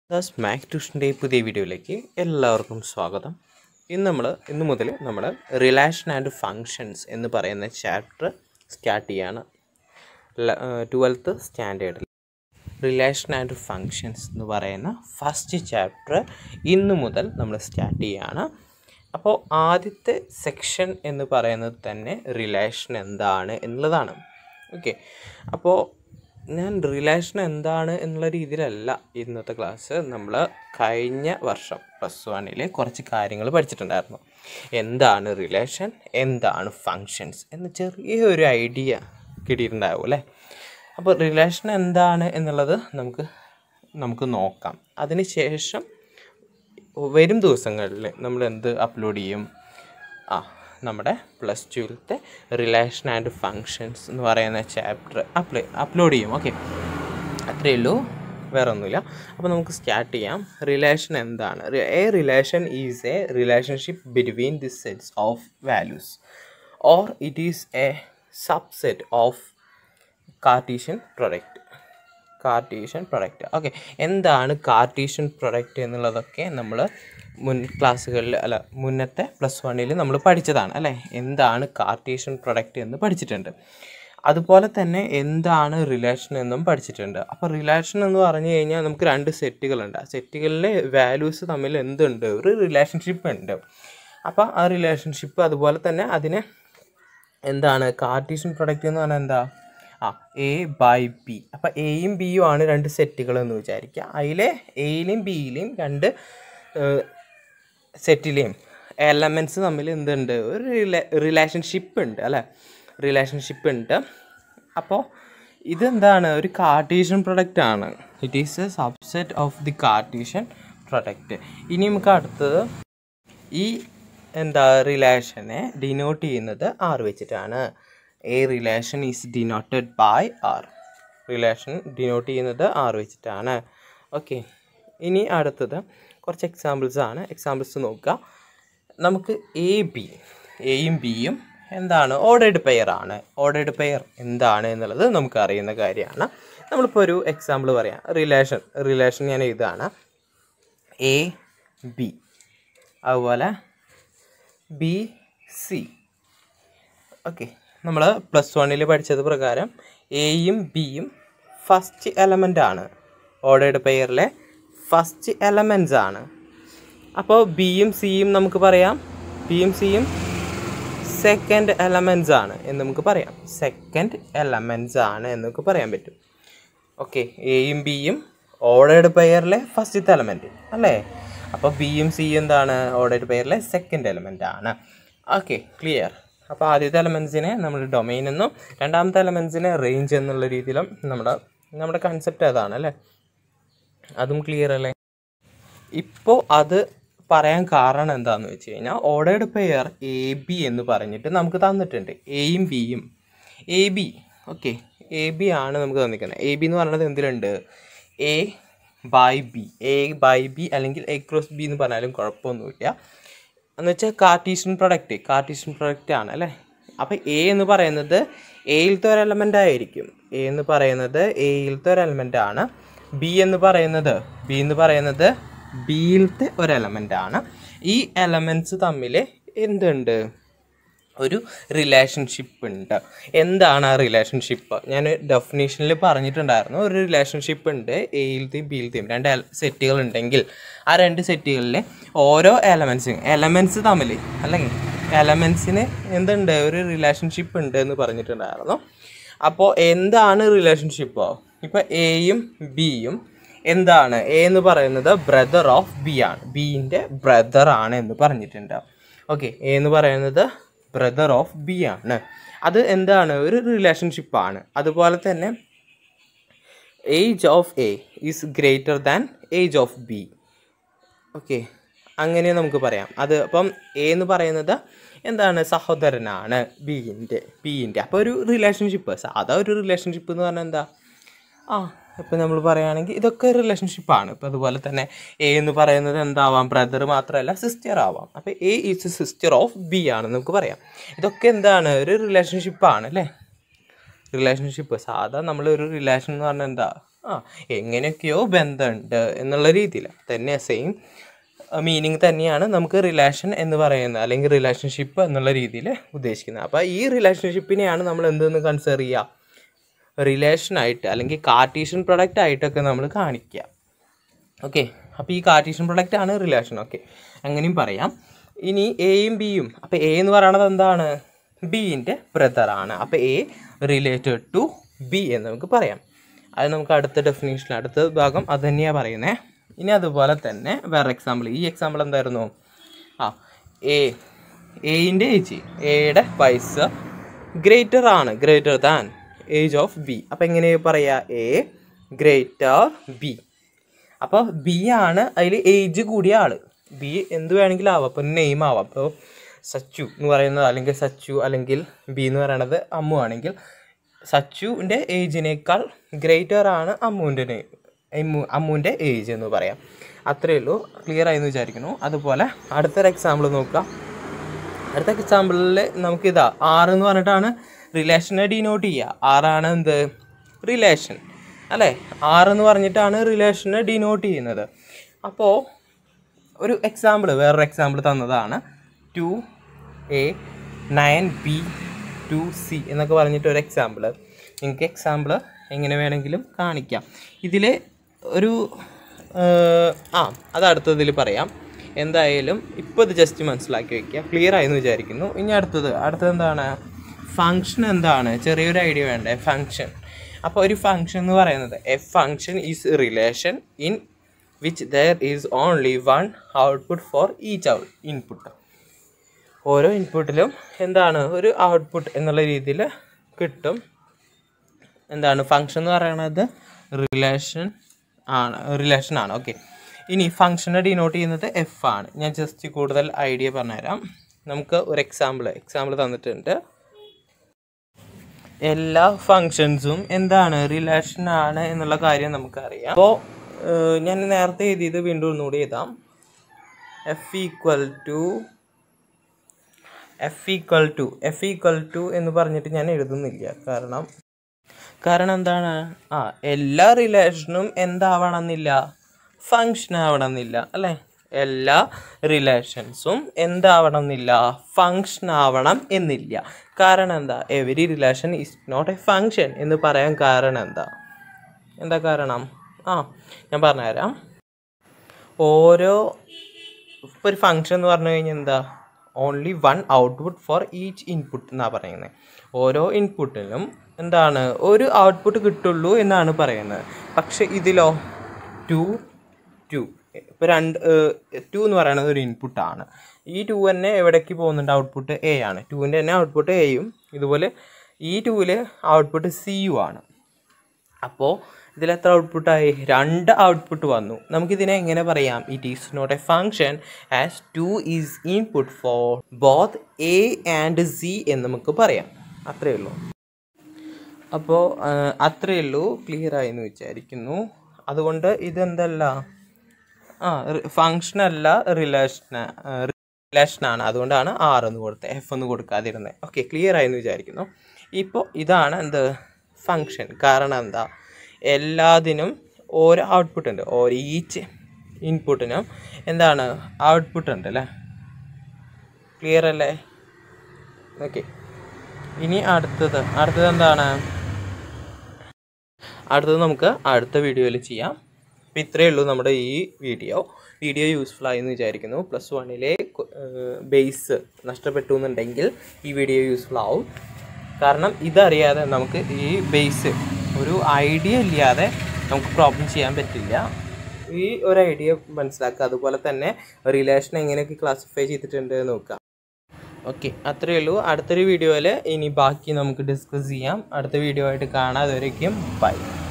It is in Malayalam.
ദാസ് മാക് ട്യൂഷൻ്റെ പുതിയ വീഡിയോയിലേക്ക് എല്ലാവർക്കും സ്വാഗതം ഇന്ന് നമ്മൾ ഇന്ന് മുതൽ നമ്മൾ റിലേഷൻ ആൻഡ് ഫങ്ഷൻസ് എന്ന് പറയുന്ന ചാപ്റ്റർ സ്റ്റാർട്ട് ചെയ്യാണ് ട്വൽത്ത് സ്റ്റാൻഡേർഡിൽ റിലേഷൻ ആൻഡ് ഫങ്ഷൻസ് എന്ന് പറയുന്ന ഫസ്റ്റ് ചാപ്റ്റർ ഇന്ന് മുതൽ നമ്മൾ സ്റ്റാർട്ട് ചെയ്യാണ് അപ്പോൾ ആദ്യത്തെ സെക്ഷൻ എന്ന് പറയുന്നത് തന്നെ റിലേഷൻ എന്താണ് എന്നുള്ളതാണ് ഓക്കെ അപ്പോൾ ഞാൻ റിലേഷൻ എന്താണ് എന്നുള്ള രീതിയിലല്ല ഇന്നത്തെ ക്ലാസ് നമ്മൾ കഴിഞ്ഞ വർഷം പ്ലസ് വണ്ണിൽ കുറച്ച് കാര്യങ്ങൾ പഠിച്ചിട്ടുണ്ടായിരുന്നു എന്താണ് റിലേഷൻ എന്താണ് ഫങ്ഷൻസ് എന്ന ചെറിയൊരു ഐഡിയ കിട്ടിയിട്ടുണ്ടാവും അല്ലേ അപ്പോൾ റിലേഷൻ എന്താണ് എന്നുള്ളത് നമുക്ക് നമുക്ക് നോക്കാം അതിന് ശേഷം വരും ദിവസങ്ങളിൽ നമ്മൾ എന്ത് അപ്ലോഡ് ചെയ്യും ആ നമ്മുടെ പ്ലസ് ടുവിലത്തെ റിലേഷൻ ആൻഡ് ഫങ്ഷൻസ് എന്ന് പറയുന്ന ചാപ്റ്റർ അപ്ലൈ അപ്ലോഡ് ചെയ്യും ഓക്കെ അത്രയേ ഉള്ളൂ വേറെ ഒന്നുമില്ല അപ്പോൾ നമുക്ക് സ്റ്റാർട്ട് ചെയ്യാം റിലേഷൻ എന്താണ് a relation is a relationship between the sets of values or it is a subset of Cartesian product Cartesian product okay എന്താണ് കാർട്ടീഷ്യൻ പ്രൊഡക്റ്റ് എന്നുള്ളതൊക്കെ നമ്മൾ മുൻ ക്ലാസ്സുകളിൽ അല്ല മുന്നത്തെ പ്ലസ് വണ്ണിൽ നമ്മൾ പഠിച്ചതാണ് അല്ലേ എന്താണ് കാർട്ടീഷ്യൻ പ്രൊഡക്റ്റ് എന്ന് പഠിച്ചിട്ടുണ്ട് അതുപോലെ തന്നെ എന്താണ് റിലേഷൻ എന്നും പഠിച്ചിട്ടുണ്ട് അപ്പോൾ റിലേഷൻ എന്ന് പറഞ്ഞു കഴിഞ്ഞാൽ നമുക്ക് രണ്ട് സെറ്റുകളുണ്ട് ആ സെറ്റുകളിലെ വാല്യൂസ് തമ്മിൽ എന്തുണ്ട് ഒരു റിലേഷൻഷിപ്പ് ഉണ്ട് അപ്പോൾ ആ റിലേഷൻഷിപ്പ് അതുപോലെ തന്നെ അതിനെ എന്താണ് കാർട്ടീഷ്യൻ പ്രൊഡക്റ്റ് എന്ന് പറഞ്ഞാൽ എന്താ ആ എ ബൈ ബി അപ്പോൾ എയും ബിയും ആണ് രണ്ട് സെറ്റുകൾ എന്ന് വിചാരിക്കുക അതിലെ എയിലെയും ബിയിലെയും രണ്ട് സെറ്റിലെയും എലമെൻറ്റ്സ് തമ്മിൽ എന്തുണ്ട് ഒരു റിലേ റിലേഷൻഷിപ്പ് ഉണ്ട് അല്ലേ റിലേഷൻഷിപ്പ് ഉണ്ട് അപ്പോൾ ഇതെന്താണ് ഒരു കാർട്ടീഷ്യൻ പ്രൊഡക്റ്റ് ആണ് it is a subset of the Cartesian product ഇനി നമുക്ക് അടുത്തത് ഈ എന്താ റിലേഷനെ ഡിനോട്ട് ചെയ്യുന്നത് ആർ വെച്ചിട്ടാണ് a relation is denoted by R relation denote ചെയ്യുന്നത് ആർ വെച്ചിട്ടാണ് ഓക്കെ ഇനി അടുത്തത് കുറച്ച് എക്സാമ്പിൾസ് ആണ് എക്സാമ്പിൾസ് നോക്കുക നമുക്ക് എ ബി എയും ബിയും എന്താണ് ഓർഡേഡ് പെയർ ആണ് ഓർഡേഡ് പെയർ എന്താണ് എന്നുള്ളത് നമുക്ക് അറിയുന്ന കാര്യമാണ് നമ്മളിപ്പോൾ ഒരു എക്സാമ്പിൾ പറയാം റിലേഷൻ റിലേഷൻ ഞാൻ എഴുതാണ് എ ബി അതുപോലെ ബി സി ഓക്കെ നമ്മൾ പ്ലസ് വണ്ണിൽ പഠിച്ചത് പ്രകാരം എയും ബിയും ഫസ്റ്റ് എലമെൻ്റ് ആണ് ഓർഡേഡ് പെയറിലെ ഫസ്റ്റ് എലമെൻറ്റ്സ് ആണ് അപ്പോൾ ബിയും സിയും നമുക്ക് പറയാം ബിയും സിയും സെക്കൻഡ് എലമെൻറ്റ്സ് ആണ് എന്ന് നമുക്ക് പറയാം സെക്കൻഡ് എലമെൻറ്റ്സ് ആണ് എന്ന് നമുക്ക് പറയാൻ പറ്റും ഓക്കെ എയും ബിയും ഓർഡേഡ് പെയറിലെ ഫസ്റ്റത്തെ എലമെൻറ്റ് അല്ലേ അപ്പോൾ ബിയും സിയും എന്താണ് ഓർഡേഡ് പെയറിലെ സെക്കൻഡ് എലമെൻ്റ് ആണ് ഓക്കെ ക്ലിയർ അപ്പോൾ ആദ്യത്തെ എലമെൻസിനെ നമ്മൾ ഡൊമൈൻ എന്നും രണ്ടാമത്തെ എലമെൻസിനെ റേഞ്ച് എന്നുള്ള രീതിയിലും നമ്മുടെ നമ്മുടെ കൺസെപ്റ്റ് അതാണ് അല്ലേ അതും ക്ലിയർ അല്ലേ ഇപ്പോൾ അത് പറയാൻ കാരണം എന്താണെന്ന് വെച്ച് കഴിഞ്ഞാൽ ഓർഡേഡ് പെയർ എ ബി എന്ന് പറഞ്ഞിട്ട് നമുക്ക് തന്നിട്ടുണ്ട് എയും ബിയും A B okay A B ആണ് നമുക്ക് തന്നിരിക്കുന്നത് എ ബി എന്ന് പറയുന്നത് എന്തിലുണ്ട് A by B A by B അല്ലെങ്കിൽ എ ക്രോസ് ബി എന്ന് പറഞ്ഞാലും കുഴപ്പമൊന്നുമില്ല എന്ന് വെച്ചാൽ കാർട്ടീഷ്യൻ പ്രൊഡക്റ്റ് കാർട്ടീഷ്യൻ പ്രൊഡക്റ്റ് ആണ് അല്ലേ അപ്പോൾ എ എന്ന് പറയുന്നത് എയിലത്തെ ഒരു എലമെൻ്റ് ആയിരിക്കും എ എന്ന് പറയുന്നത് എയിലത്തെ ഒരു എലമെൻ്റ് ആണ് ബി എന്ന് പറയുന്നത് ബി എന്ന് പറയുന്നത് ബിയിലത്തെ ഒരു എലമെൻ്റ് ആണ് ഈ എലമെൻറ്റ്സ് തമ്മിൽ എന്തുണ്ട് ഒരു റിലേഷൻഷിപ്പ് ഉണ്ട് എന്താണ് ആ റിലേഷൻഷിപ്പ് ഞാൻ ഡെഫിനേഷനിൽ പറഞ്ഞിട്ടുണ്ടായിരുന്നു ഒരു റിലേഷൻഷിപ്പ് ഉണ്ട് എയിലത്തെയും ബിയിലത്തെയും രണ്ട് സെറ്റുകൾ ഉണ്ടെങ്കിൽ ആ രണ്ട് സെറ്റുകളിലെ ഓരോ എലമെൻസിനും എലമെൻറ്റ്സ് തമ്മിൽ അല്ലെങ്കിൽ എലമെൻസിന് എന്തുണ്ട് ഒരു റിലേഷൻഷിപ്പ് ഉണ്ട് എന്ന് പറഞ്ഞിട്ടുണ്ടായിരുന്നു അപ്പോൾ എന്താണ് റിലേഷൻഷിപ്പ് ഇപ്പോൾ എയും ബിയും എന്താണ് എ എന്ന് പറയുന്നത് ബ്രദർ ഓഫ് ബി ആണ് ബീൻ്റെ ബ്രദർ ആണ് എന്ന് പറഞ്ഞിട്ടുണ്ട് ഓക്കെ എ എന്ന് പറയുന്നത് ബ്രദർ ഓഫ് ബി ആണ് അത് എന്താണ് ഒരു റിലേഷൻഷിപ്പാണ് അതുപോലെ തന്നെ age of A is greater than age of B okay അങ്ങനെ നമുക്ക് പറയാം അത് അപ്പം എ എന്ന് പറയുന്നത് എന്താണ് സഹോദരനാണ് ബീൻ്റെ ബീൻ്റെ അപ്പോൾ ഒരു റിലേഷൻഷിപ്പ് സാധാ ഒരു റിലേഷൻഷിപ്പ് എന്ന് പറഞ്ഞാൽ എന്താ ആ ഇപ്പം നമ്മൾ പറയുകയാണെങ്കിൽ ഇതൊക്കെ റിലേഷൻഷിപ്പാണ് ഇപ്പം അതുപോലെ തന്നെ എ എന്ന് പറയുന്നത് എന്താവാം ബ്രദർ മാത്രമല്ല സിസ്റ്റർ ആവാം അപ്പോൾ A is sister of B ആണെന്ന് നമുക്ക് പറയാം ഇതൊക്കെ എന്താണ് ഒരു റിലേഷൻഷിപ്പാണ് അല്ലേ റിലേഷൻഷിപ്പ് സാധാ നമ്മൾ ഒരു റിലേഷൻ എന്ന് പറഞ്ഞാൽ എന്താ ആ എങ്ങനെയൊക്കെയോ ബന്ധമുണ്ട് എന്നുള്ള രീതിയിൽ തന്നെ സെയിം മീനിങ് തന്നെയാണ് നമുക്ക് റിലേഷൻ എന്ന് പറയുന്നത് അല്ലെങ്കിൽ റിലേഷൻഷിപ്പ് എന്നുള്ള രീതിയിൽ ഉദ്ദേശിക്കുന്നത് അപ്പോൾ ഈ റിലേഷൻഷിപ്പിനെയാണ് നമ്മൾ എന്തെന്ന് കൺസിഡർ ചെയ്യുക റിലേഷനായിട്ട് അല്ലെങ്കിൽ കാർട്ടീഷ്യൻ പ്രൊഡക്റ്റ് ആയിട്ടൊക്കെ നമ്മൾ കാണിക്കുക ഓക്കെ അപ്പോൾ ഈ കാർട്ടീഷ്യൻ പ്രൊഡക്റ്റ് ആണ് റിലേഷൻ ഓക്കെ അങ്ങനെയും പറയാം ഇനി എയും ബിയും അപ്പോൾ എ എന്ന് പറയുന്നത് എന്താണ് ബീൻ്റെ ബ്രദറാണ് അപ്പോൾ എ റിലേറ്റഡ് ടു ബി എന്ന് നമുക്ക് പറയാം അത് നമുക്ക് അടുത്ത ഡെഫിനേഷൻ അടുത്ത ഭാഗം അത് തന്നെയാണ് പറയുന്നത് ഇനി അതുപോലെ തന്നെ വേറെ എക്സാമ്പിൾ ഈ എക്സാമ്പിൾ എന്തായിരുന്നു ആ എ എയിൻ്റെ ഏജ് എയുടെ വയസ്സ് ഗ്രേറ്റർ ആണ് greater than age of B അപ്പോൾ എങ്ങനെ പറയുക എ ഗ്രേറ്റർ ബി അപ്പോൾ ബി ആണ് അതിൽ ഏജ് കൂടിയ ആൾ ബി എന്ത് വേണമെങ്കിലും ആവാം അപ്പോൾ നെയിം ആവാം അപ്പോൾ സച്ചു എന്ന് പറയുന്നത് അല്ലെങ്കിൽ സച്ചു അല്ലെങ്കിൽ ബി എന്ന് പറയുന്നത് അമ്മു ആണെങ്കിൽ സച്ചുവിൻ്റെ ഏജിനേക്കാൾ ഗ്രേറ്റർ ആണ് അമ്മുവിൻ്റെ നെയിം അമ്മു അമ്മുവിൻ്റെ ഏജ് എന്ന് പറയാം അത്രയേ ഉള്ളൂ ക്ലിയർ ആയി എന്ന് വിചാരിക്കുന്നു അതുപോലെ അടുത്തൊരു എക്സാമ്പിൾ നോക്കാം അടുത്ത എക്സാമ്പിളിൽ നമുക്കിതാ ആറ് എന്ന് പറഞ്ഞിട്ടാണ് റിലേഷനെ ഡിനോട്ട് ചെയ്യുക ആറാണ് എന്ത് റിലേഷൻ അല്ലേ ആറ് എന്ന് പറഞ്ഞിട്ടാണ് റിലേഷനെ ഡിനോട്ട് ചെയ്യുന്നത് അപ്പോൾ ഒരു എക്സാമ്പിൾ വേറൊരു എക്സാമ്പിൾ തന്നതാണ് two A nine B two C എന്നൊക്കെ പറഞ്ഞിട്ട് ഒരു എക്സാമ്പിൾ നിങ്ങൾക്ക് എക്സാമ്പിൾ എങ്ങനെ വേണമെങ്കിലും കാണിക്കാം ഇതിൽ ഒരു ഏഹ്, ആ അത് അടുത്തതിൽ പറയാം എന്തായാലും ഇപ്പോൾ ഇത് ജസ്റ്റ് മനസ്സിലാക്കി വെക്കുക ക്ലിയർ ആയെന്ന് വിചാരിക്കുന്നു ഇനി അടുത്തത് അടുത്തത് എന്താണ് ഫങ്ഷൻ എന്താണ് ചെറിയൊരു ഐഡിയ വേണ്ടേ ഫങ്ഷൻ അപ്പോൾ ഒരു ഫങ്ഷൻ എന്ന് പറയുന്നത് a function is relation in which there is only one output for each out input ഓരോ ഇൻപുട്ടിലും എന്താണ് ഒരു ഔട്ട്പുട്ട് എന്നുള്ള രീതിയിൽ കിട്ടും എന്താണ് ഫങ്ഷൻ എന്ന് പറയുന്നത് റിലേഷൻ ആണ് റിലേഷൻ ആണ് ഓക്കെ ഇനി ഫങ്ഷനെ ഡിനോട്ട് ചെയ്യുന്നത് എഫ് ആണ് ഞാൻ ജസ്റ്റ് കൂടുതൽ ഐഡിയ പറഞ്ഞുതരാം നമുക്ക് ഒരു എക്സാമ്പിൾ എക്സാമ്പിൾ തന്നിട്ടുണ്ട് എല്ലാ ഫങ്ഷൻസും എന്താണ് റിലേഷൻ ആണ് എന്നുള്ള കാര്യം നമുക്കറിയാം അപ്പോൾ ഞാൻ നേരത്തെ എഴുതിയത് വീണ്ടും ഒന്നുകൂടി എഴുതാം F equal to F equal to F equal to എന്ന് പറഞ്ഞിട്ട് ഞാൻ എഴുതുന്നില്ല കാരണം കാരണം എന്താണ് ആ എല്ലാ റിലേഷനും എന്താവണമെന്നില്ല ഫങ്ഷൻ ആവണമെന്നില്ല അല്ലേ എല്ലാ റിലേഷൻസും എന്താവണമെന്നില്ല ഫങ്ഷൻ ആവണം എന്നില്ല കാരണം എന്താ every relation is not a function എന്ന് പറയാൻ കാരണം എന്താ എന്താ കാരണം ആ ഞാൻ പറഞ്ഞുതരാം ഓരോ ഇപ്പോൾ ഒരു ഫങ്ഷൻ എന്ന് പറഞ്ഞു കഴിഞ്ഞാൽ എന്താ only one output for each input എന്നാണ് പറയുന്നത് ഓരോ ഇൻപുട്ടിനും എന്താണ് ഒരു ഔട്ട്പുട്ട് കിട്ടുള്ളൂ എന്നാണ് പറയുന്നത് പക്ഷെ ഇതിലോ ടു ടു ഇപ്പോൾ രണ്ട് ടു എന്ന് പറയുന്നത് ഒരു ഇൻപുട്ടാണ് ഈ ടു തന്നെ എവിടേക്ക് പോകുന്നുണ്ട് ഔട്ട്പുട്ട് എ ആണ് ടുവിൻ്റെ തന്നെ ഔട്ട്പുട്ട് എയും ഇതുപോലെ ഈ ടൂവിൽ ഔട്ട്പുട്ട് സിയു ആണ് അപ്പോൾ ഇതിൽ എത്ര ഔട്ട്പുട്ടായി രണ്ട് ഔട്ട്പുട്ട് വന്നു നമുക്കിതിനെ എങ്ങനെ പറയാം it is not a function as two is input for both A and C എന്ന് നമുക്ക് പറയാം അത്രയേ ഉള്ളൂ അപ്പോൾ അത്രയേ ഉള്ളൂ ക്ലിയർ ആയി എന്ന് വിചാരിക്കുന്നു അതുകൊണ്ട് ഇതെന്തല്ല ആ ഫങ്ഷൻ അല്ല റിലേഷൻ റിലേഷനാണ് അതുകൊണ്ടാണ് ആർ എന്ന് കൊടുത്തത് എഫ് എന്ന് കൊടുക്കാതിരുന്നത് ഓക്കെ ക്ലിയർ ആയി എന്ന് വിചാരിക്കുന്നു ഇപ്പോൾ ഇതാണ് എന്ത് ഫങ്ഷൻ കാരണം എന്താ എല്ലാത്തിനും ഓരോ ഔട്ട്പുട്ട് ഉണ്ട് ഓരോ ഈച്ച് ഇൻപുട്ടിനും എന്താണ് ഔട്ട്പുട്ട് ഉണ്ട് അല്ലേ ക്ലിയർ അല്ലേ ഓക്കെ ഇനി അടുത്തത് അടുത്തത് എന്താണ് അടുത്തത് നമുക്ക് അടുത്ത വീഡിയോയിൽ ചെയ്യാം അപ്പോൾ ഇത്രയേ ഉള്ളൂ നമ്മുടെ ഈ വീഡിയോ വീഡിയോ യൂസ്ഫുൾ ആയി എന്ന് വിചാരിക്കുന്നു പ്ലസ് വണ്ണിലെ ബേസ് നഷ്ടപ്പെട്ടു എന്നുണ്ടെങ്കിൽ ഈ വീഡിയോ യൂസ്ഫുൾ ആവും കാരണം ഇതറിയാതെ നമുക്ക് ഈ ബേസ് ഒരു ഐഡിയ ഇല്ലാതെ നമുക്ക് പ്രോബ്ലം ചെയ്യാൻ പറ്റില്ല ഈ ഒരു ഐഡിയ മനസ്സിലാക്കുക അതുപോലെ തന്നെ റിലേഷൻ എങ്ങനെയൊക്കെ ക്ലാസിഫൈ ചെയ്തിട്ടുണ്ട് എന്ന് നോക്കുക ഓക്കെ അത്രയേ ഉള്ളൂ അടുത്തൊരു വീഡിയോയിൽ ഇനി ബാക്കി നമുക്ക് ഡിസ്കസ് ചെയ്യാം അടുത്ത വീഡിയോ ആയിട്ട് കാണാം അതുവരേക്കും ബൈ